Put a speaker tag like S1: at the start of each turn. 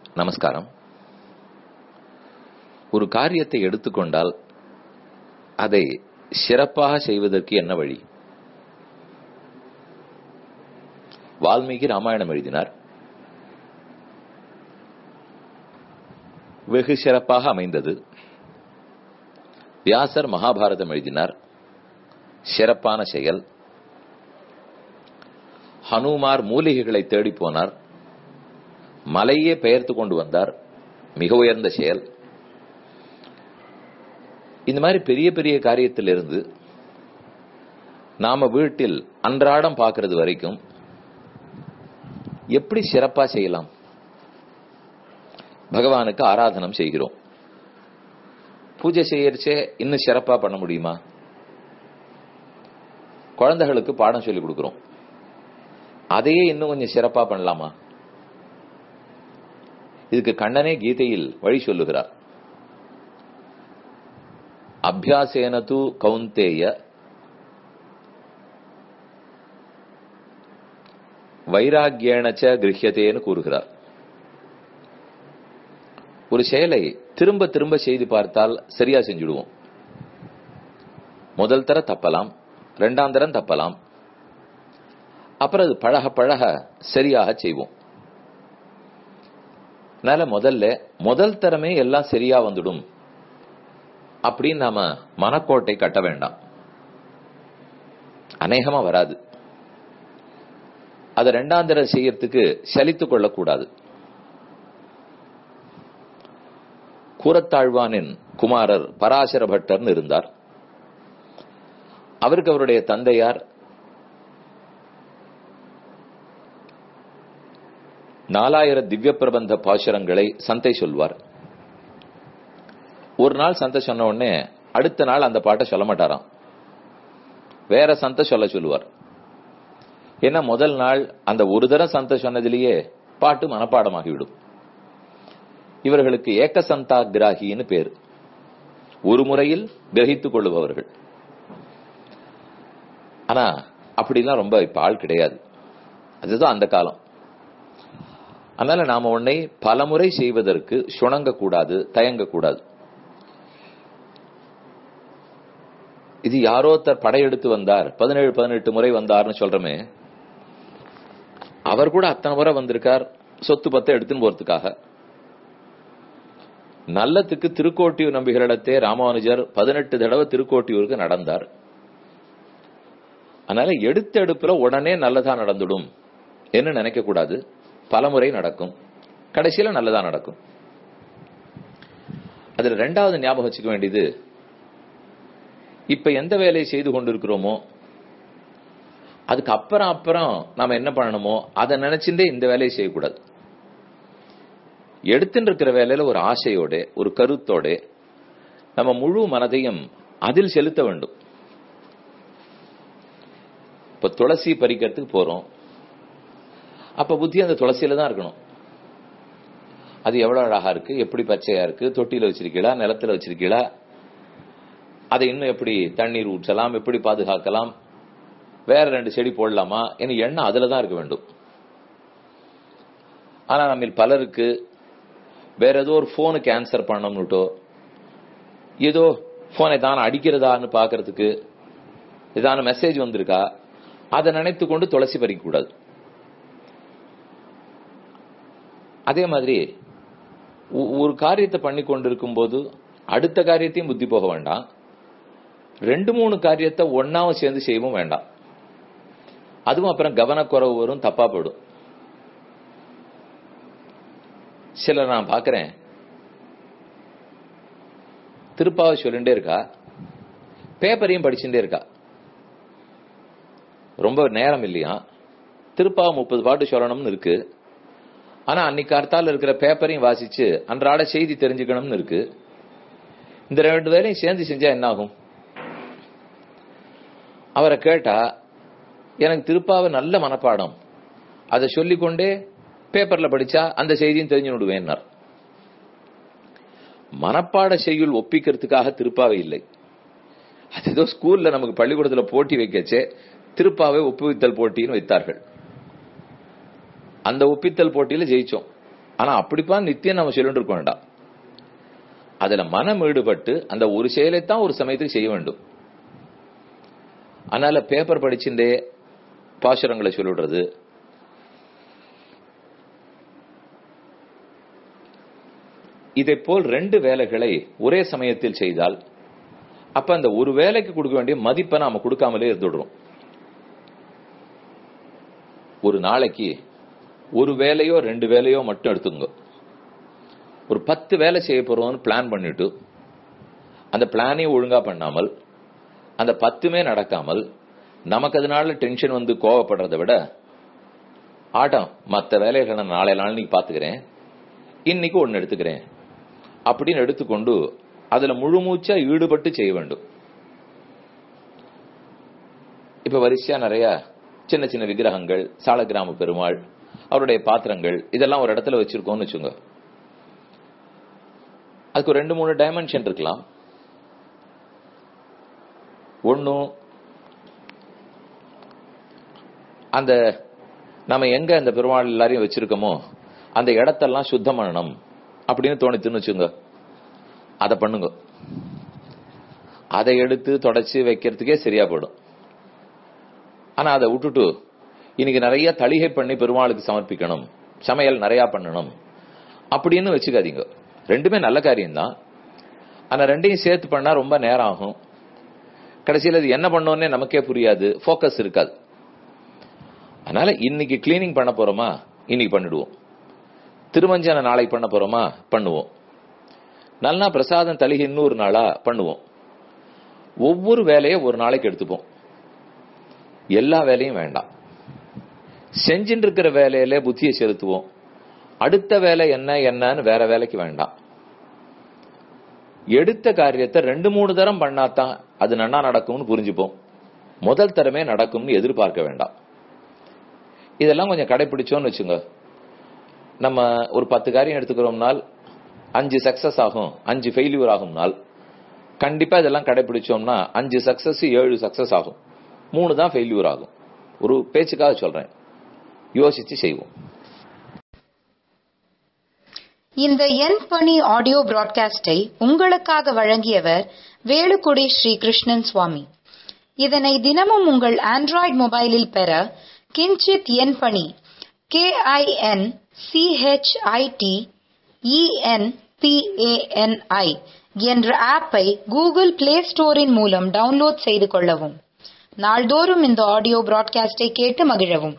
S1: நமஸ்காரம் ஒரு காரியத்தை எடுத்துக்கொண்டால் அதை சிறப்பாக செய்வதற்கு என்ன வழி வால்மீகி ராமாயணம் எழுதினார் வெகு சிறப்பாக அமைந்தது வியாசர் மகாபாரதம் எழுதினார் சிறப்பான செயல் ஹனுமார் மூலிகைகளை தேடி போனார் மலையே பெயர்த்து கொண்டு வந்தார் மிக உயர்ந்த செயல் இந்த மாதிரி பெரிய பெரிய காரியத்திலிருந்து நாம வீட்டில் அன்றாடம் பார்க்கறது வரைக்கும் எப்படி சிறப்பா செய்யலாம் பகவானுக்கு ஆராதனம் செய்கிறோம் பூஜை செய்யறச்சே இன்னும் சிறப்பா பண்ண முடியுமா குழந்தைகளுக்கு பாடம் சொல்லி கொடுக்கிறோம் அதையே இன்னும் கொஞ்சம் சிறப்பா பண்ணலாமா இதுக்கு கண்ணனே கீதையில் வழி சொல்லுகிறார் அபியாசேன தூ கவுந்தேய வைராகியேனச்ச கிரகியத்தேன்னு கூறுகிறார் ஒரு செயலை திரும்ப திரும்ப செய்து பார்த்தால் சரியா செஞ்சுடுவோம் முதல் தர தப்பலாம் ரெண்டாம் தரம் தப்பலாம் அப்புறம் அது பழக பழக சரியாக செய்வோம் அதனால முதல்ல முதல் தரமே எல்லாம் சரியா வந்துடும் அப்படின்னு நாம மனக்கோட்டை கட்ட வேண்டாம் அநேகமா வராது அதை ரெண்டாம் தடவை செய்யறதுக்கு சலித்துக் கொள்ளக்கூடாது கூரத்தாழ்வானின் குமாரர் பராசர பட்டர்னு இருந்தார் அவருக்கு அவருடைய தந்தையார் நாலாயிரம் திவ்ய பிரபந்த பாசுரங்களை சந்தை சொல்வார் ஒரு நாள் சந்தை சொன்ன உடனே அடுத்த நாள் அந்த பாட்டை சொல்ல மாட்டாராம் வேற சந்தை சொல்ல சொல்லுவார் ஏன்னா முதல் நாள் அந்த ஒரு தரம் சந்தை சொன்னதிலேயே பாட்டு மனப்பாடமாகிவிடும் இவர்களுக்கு ஏக்க சந்தா கிராகின்னு பேர் ஒரு முறையில் கிரகித்துக் கொள்ளுபவர்கள் ஆனா அப்படிலாம் ரொம்ப இப்ப ஆள் கிடையாது அதுதான் அந்த காலம் அதனால நாம உன்னை பலமுறை செய்வதற்கு சுணங்க கூடாது தயங்க கூடாது இது யாரோ தர் படையெடுத்து வந்தார் பதினேழு பதினெட்டு முறை வந்தார்னு சொல்றமே அவர் கூட அத்தனை முறை வந்திருக்கார் சொத்து பத்தை எடுத்துன்னு போறதுக்காக நல்லத்துக்கு திருக்கோட்டியூர் நம்பிகளிடத்தே ராமானுஜர் பதினெட்டு தடவை திருக்கோட்டியூருக்கு நடந்தார் அதனால எடுத்த எடுப்புல உடனே நல்லதா நடந்துடும் என்ன நினைக்க கூடாது பலமுறை நடக்கும் கடைசியில நல்லதா நடக்கும் அதுல ரெண்டாவது ஞாபகம் வச்சுக்க வேண்டியது இப்ப எந்த வேலையை செய்து கொண்டிருக்கிறோமோ அதுக்கு அப்புறம் அப்புறம் நாம என்ன பண்ணணுமோ அதை நினைச்சுட்டே இந்த வேலையை செய்யக்கூடாது எடுத்துட்டு இருக்கிற வேலையில ஒரு ஆசையோட ஒரு கருத்தோட நம்ம முழு மனதையும் அதில் செலுத்த வேண்டும் இப்ப துளசி பறிக்கிறதுக்கு போறோம் அப்ப புத்தி அந்த துளசியில தான் இருக்கணும் அது எவ்வளவு அழகா இருக்கு எப்படி பச்சையா இருக்கு தொட்டியில வச்சிருக்கீங்களா நிலத்துல வச்சிருக்கீங்களா அதை இன்னும் எப்படி தண்ணீர் ஊற்றலாம் எப்படி பாதுகாக்கலாம் வேற ரெண்டு செடி போடலாமா என எண்ணம் அதுல தான் இருக்க வேண்டும் ஆனா நம்ம பலருக்கு வேற ஏதோ ஒரு போனுக்கு ஆன்சர் பண்ணணும்னுட்டோ ஏதோ போனை தான் அடிக்கிறதான்னு பாக்குறதுக்கு ஏதான மெசேஜ் வந்திருக்கா அதை நினைத்து கொண்டு துளசி பறிக்க கூடாது அதே மாதிரி ஒரு காரியத்தை பண்ணி கொண்டிருக்கும் போது அடுத்த காரியத்தையும் புத்தி போக வேண்டாம் ரெண்டு மூணு காரியத்தை ஒன்னாவும் சேர்ந்து செய்யவும் வேண்டாம் அதுவும் அப்புறம் கவனக்குறவு வரும் தப்பா போயிடும் சிலர் நான் பாக்குறேன் திருப்பாவை சொல்லிட்டே இருக்கா பேப்பரையும் படிச்சுட்டே இருக்கா ரொம்ப நேரம் இல்லையா திருப்பாவை முப்பது பாட்டு சொல்லணும்னு இருக்கு ஆனா அன்னைக்கு அர்த்தால இருக்கிற பேப்பரையும் வாசிச்சு அன்றாட செய்தி தெரிஞ்சுக்கணும்னு இருக்கு இந்த ரெண்டு வேலையும் சேர்ந்து செஞ்சா என்ன ஆகும் அவரை கேட்டா எனக்கு திருப்பாவை நல்ல மனப்பாடம் அதை சொல்லிக்கொண்டே பேப்பர்ல படிச்சா அந்த செய்தியும் தெரிஞ்சு விடுவேன்னார் மனப்பாட செய்யுள் ஒப்பிக்கிறதுக்காக திருப்பாவை இல்லை அது ஏதோ ஸ்கூல்ல நமக்கு பள்ளிக்கூடத்துல போட்டி வைக்கச்சே திருப்பாவை ஒப்புவித்தல் போட்டின்னு வைத்தார்கள் அந்த ஒப்பித்தல் போட்டியில ஜெயிச்சோம் ஆனா அப்படிப்பா நித்தியம் நம்ம சொல்லிட்டு இருக்க வேண்டாம் அதுல மனம் ஈடுபட்டு அந்த ஒரு செயலைத்தான் ஒரு சமயத்துக்கு செய்ய வேண்டும் அதனால பேப்பர் படிச்சுட்டே பாசுரங்களை சொல்லிடுறது இதை போல் ரெண்டு வேலைகளை ஒரே சமயத்தில் செய்தால் அப்ப அந்த ஒரு வேலைக்கு கொடுக்க வேண்டிய மதிப்பை நாம கொடுக்காமலே இருந்துடுறோம் ஒரு நாளைக்கு ஒரு வேலையோ ரெண்டு வேலையோ மட்டும் எடுத்துங்க ஒரு பத்து வேலை செய்ய போறோம்னு பிளான் பண்ணிட்டு அந்த பிளானையும் ஒழுங்கா பண்ணாமல் அந்த பத்துமே நடக்காமல் நமக்கு அதனால டென்ஷன் வந்து கோவப்படுறதை விட ஆட்டம் மற்ற வேலைகளை நான் நாளை நாளைக்கு பாத்துக்கிறேன் இன்னைக்கு ஒன்னு எடுத்துக்கிறேன் அப்படின்னு எடுத்துக்கொண்டு அதுல முழு மூச்சா ஈடுபட்டு செய்ய வேண்டும் இப்ப வரிசையா நிறைய சின்ன சின்ன விக்கிரகங்கள் சாலக்கிராம பெருமாள் அவருடைய பாத்திரங்கள் இதெல்லாம் ஒரு இடத்துல வச்சிருக்கோம்னு வச்சுங்க அதுக்கு ஒரு ரெண்டு மூணு டைமென்ஷன் இருக்கலாம் ஒன்னும் அந்த நம்ம எங்க அந்த பெருமாள் எல்லாரையும் வச்சிருக்கோமோ அந்த இடத்தெல்லாம் சுத்தம் பண்ணணும் அப்படின்னு தோணித்துன்னு வச்சுங்க அதை பண்ணுங்க அதை எடுத்து தொடச்சு வைக்கிறதுக்கே சரியா போயிடும் ஆனா அதை விட்டுட்டு இன்னைக்கு நிறைய தளிகை பண்ணி பெருமாளுக்கு சமர்ப்பிக்கணும் சமையல் நிறைய பண்ணணும் அப்படின்னு வச்சுக்காதீங்க ரெண்டுமே நல்ல காரியம்தான் ஆனா ரெண்டையும் சேர்த்து பண்ணா ரொம்ப நேரம் ஆகும் கடைசியில் அது என்ன பண்ணோன்னே நமக்கே புரியாது ஃபோக்கஸ் இருக்காது அதனால இன்னைக்கு கிளீனிங் பண்ண போறோமா இன்னைக்கு பண்ணிடுவோம் திருமஞ்சன நாளைக்கு பண்ண போறோமா பண்ணுவோம் நல்லா பிரசாதம் தலிகை இன்னொரு நாளா பண்ணுவோம் ஒவ்வொரு வேலையை ஒரு நாளைக்கு எடுத்துப்போம் எல்லா வேலையும் வேண்டாம் செஞ்சுட்டு இருக்கிற வேலையில புத்தியை செலுத்துவோம் அடுத்த வேலை என்ன என்னன்னு வேற வேலைக்கு வேண்டாம் எடுத்த காரியத்தை ரெண்டு மூணு தரம் பண்ணாதான் அது நன்னா நடக்கும்னு புரிஞ்சுப்போம் முதல் தரமே நடக்கும்னு எதிர்பார்க்க வேண்டாம் இதெல்லாம் கொஞ்சம் கடைபிடிச்சோம்னு வச்சுங்க நம்ம ஒரு பத்து காரியம் எடுத்துக்கிறோம்னால் அஞ்சு சக்சஸ் ஆகும் அஞ்சு ஃபெயில்யூர் ஆகும்னால் கண்டிப்பா இதெல்லாம் கடைபிடிச்சோம்னா அஞ்சு சக்சஸ் ஏழு சக்சஸ் ஆகும் மூணு தான் ஃபெயில்யூர் ஆகும் ஒரு பேச்சுக்காக சொல்றேன் யோசிச்சு செய்வோம்
S2: இந்த என் பணி ஆடியோ பிராட்காஸ்டை உங்களுக்காக வழங்கியவர் வேலுக்குடி ஸ்ரீ கிருஷ்ணன் சுவாமி இதனை தினமும் உங்கள் ஆண்ட்ராய்டு மொபைலில் பெற கிஞ்சித் என் பணி கே ஐ என் சிஹெச்ஐடி இஎன்பிஏஎன்ஐ என்ற ஆப்பை கூகுள் பிளே ஸ்டோரின் மூலம் டவுன்லோட் செய்து கொள்ளவும் நாள்தோறும் இந்த ஆடியோ பிராட்காஸ்டை கேட்டு மகிழவும்